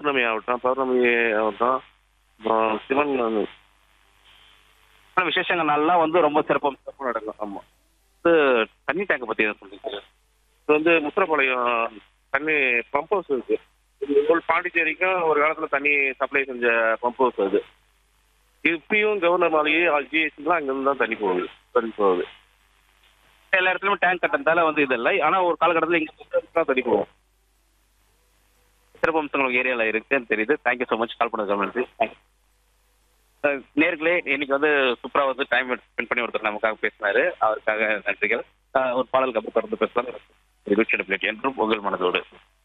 பௌர்ணமி ஆகட்டும் பௌர்ணமி ஆகட்டும் அப்புறம் சிவன் வந்து ஆனா விசேஷங்கள் நாள்லாம் வந்து ரொம்ப சிறப்பு சிறப்பு நடக்கும் ஆமாம் இது தண்ணி டேங்கை பற்றி சொல்லிட்டு இது வந்து முத்திரப்பாளையம் தண்ணி பம்ப் ஹவுஸ் இருக்கு இது ஒரு பாண்டிச்சேரிக்கும் ஒரு காலத்தில் தண்ணி சப்ளை செஞ்ச பம்ப் ஹவுஸ் அது இப்பயும் கவர்னர் மாளிகை ஜிஎஸ்டிலாம் அங்கேருந்து தான் தண்ணி போகுது தண்ணி போகுது எல்லா இடத்துலயும் டேங்க் கட்டுறதால வந்து இது இல்லை ஆனா ஒரு காலகட்டத்தில் இங்க தான் தண்ணி போகும் சிறப்பு அம்சங்கள் உங்க ஏரியால இருக்குன்னு தெரியுது தேங்க்யூ ஸோ மச் கால் பண்ணதுக்கு நன்றி அஹ் நேர்களே இன்னைக்கு வந்து சூப்பரா வந்து டைம் ஸ்பெண்ட் பண்ணி ஒருத்தர் நமக்காக பேசினாரு அவருக்காக நன்றிகள் அஹ் ஒரு பாடலுக்கு அப்புறம் தொடர்ந்து பேசலாம் நிகழ்ச்சியோட பிளேட் என்றும் உங்கள் மனதோடு